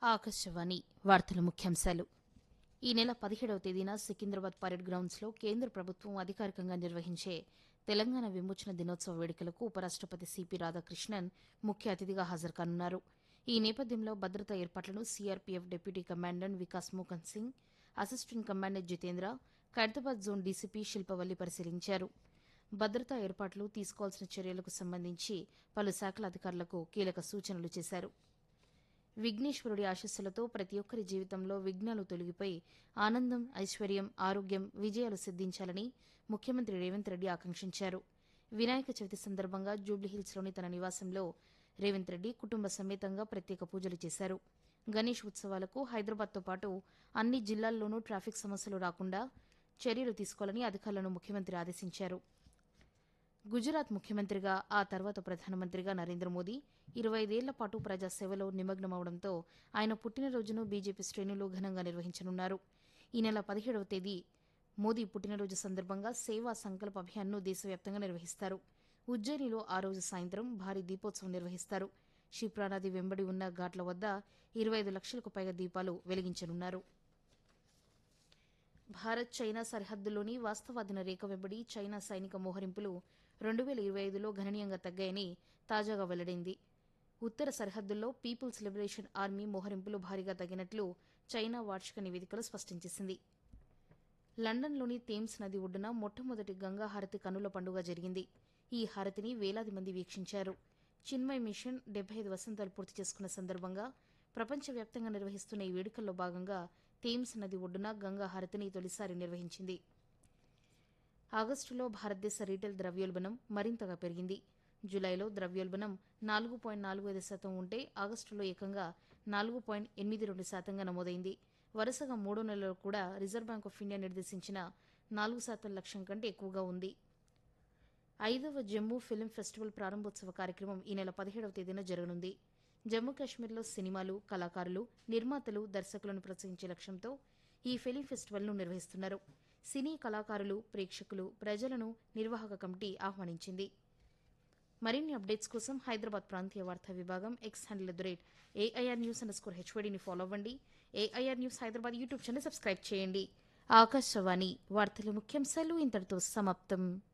ఆకాశవాణి వార్తల ముఖ్యాంశాలు ఈ నెల పదిహేడవ తేదీన సికింద్రాబాద్ పరేడ్ గ్రౌండ్స్లో కేంద్ర ప్రభుత్వం అధికారికంగా నిర్వహించే తెలంగాణ విమోచన దినోత్సవ వేడుకలకు ఉపరాష్టపతి సిపి రాధాకృష్ణన్ ముఖ్య అతిథిగా హాజరుకానున్నారు ఈ నేపథ్యంలో భద్రతా ఏర్పాట్లను CRPF deputy commandant Vikas Mokan Singh assistant commandant Jitendra Khairatabad zone DCP Shilpavalli పరిశీలించారు భద్రతా ఏర్పాట్లు తీసుకోవాల్సిన చర్యలకు సంబంధించి పలు శాఖల అధికారులకు కీలక సూచనలు చేశారు విఘ్నేశ్వరుడి ఆశస్సులతో ప్రతి ఒక్కరి జీవితంలో విఘ్నాలు తొలగిపోయి ఆనందం ఐశ్వర్యం ఆరోగ్యం విజయాలు సిద్దించాలని ముఖ్యమంత్రి రేవంత్ రెడ్డి ఆకాంక్షించారు వినాయక చవితి సందర్భంగా జూబ్లీహిల్స్లోని తన నివాసంలో రేవంత్ రెడ్డి కుటుంబ సమేతంగా ప్రత్యేక పూజలు చేశారు గణేష్ ఉత్సవాలకు హైదరాబాద్తో పాటు అన్ని జిల్లాల్లోనూ ట్రాఫిక్ సమస్యలు రాకుండా చర్యలు తీసుకోవాలని అధికారులను ముఖ్యమంత్రి ఆదేశించారు గుజరాత్ ముఖ్యమంత్రిగా ఆ తర్వాత ప్రధానమంత్రిగా నరేంద్ర మోదీ ఇరవై ఐదేళ్ల పాటు ప్రజాసేవలో నిమగ్నమవడంతో ఆయన పుట్టినరోజును బీజేపీ శ్రేణులు ఘనంగా నిర్వహించనున్నారు ఈ నెల పదిహేడవ తేదీ మోదీ పుట్టినరోజు సందర్భంగా సేవా సంకల్ప అభియాన్ను దేశవ్యాప్తంగా నిర్వహిస్తారు ఉజ్జయినిలో ఆ రోజు సాయంత్రం భారీ దీపోత్సవం నిర్వహిస్తారు క్షిప్రానది వెంబడి ఉన్న ఘాట్ల వద్ద ఇరవై ఐదు లక్షలకు పైగా దీపాలు వెలిగించనున్నారు భారత్ చైనా సరిహద్దుల్లోని వాస్తవాదిన రేఖ వెంబడి చైనా సైనిక మోహరింపులు రెండు వేల ఇరవై ఐదులో గణనీయంగా తగ్గాయని తాజాగా వెల్లడైంది ఉత్తర సరిహద్దుల్లో పీపుల్స్ లిబరేషన్ ఆర్మీ మోహరింపులు భారీగా తగ్గినట్లు చైనా వార్షిక నివేదికలో స్పష్టం చేసింది లండన్లోని థేమ్స్ నది ఒడ్డున మొట్టమొదటి గంగా హారతి కనుల పండుగ జరిగింది ఈ హారతిని వేలాది మంది వీక్షించారు చిన్మయ్ మిషన్ డెబ్బై ఐదు వసంతాలు పూర్తి చేసుకున్న సందర్భంగా ప్రపంచవ్యాప్తంగా నిర్వహిస్తున్న ఈ వేడుకల్లో భాగంగా థేమ్స్ నది ఒడ్డున గంగా హారతిని తొలిసారి నిర్వహించింది ఆగస్టులో భారతదేశ రీటైల్ ద్రవ్యోల్బణం మరింతగా పెరిగింది జూలైలో ద్రవ్యోల్బణం నాలుగు పాయింట్ నాలుగు ఐదు శాతం ఉంటే ఆగస్టులో ఏకంగా నాలుగు పాయింట్ ఎనిమిది రెండు శాతంగా నమోదైంది వరుసగా మూడో నెలలో కూడా రిజర్వ్ బ్యాంక్ ఆఫ్ ఇండియా నిర్దేశించిన నాలుగు శాతం లక్ష్యం కంటే ఎక్కువగా ఉంది ఐదవ జమ్మూ ఫిల్మ్ ఫెస్టివల్ ప్రారంభోత్సవ కార్యక్రమం ఈ నెల పదిహేడవ తేదీన జరగనుంది జమ్మూ కాశ్మీర్లో సినిమాలు కళాకారులు నిర్మాతలు దర్శకులను ప్రోత్సహించే లక్ష్యంతో ఈ ఫిలిం ఫెస్టివల్ను నిర్వహిస్తున్నారు సినీ కళాకారులు ప్రేక్షకులు ప్రజలను నిర్వాహక కమిటీ ఆహ్వానించింది మరిన్ని అప్డేట్స్ కోసం హైదరాబాద్ ప్రాంతీయ వార్తా విభాగం X handle at the rate AIR news underscore హెచ్వడిని ఫాలో అవ్వండి AIR news Hyderabad YouTube channel subscribe చేయండి ఆకాశవాణి వార్తల ముఖ్యాంశాలు ఇంతటితో సమాప్తం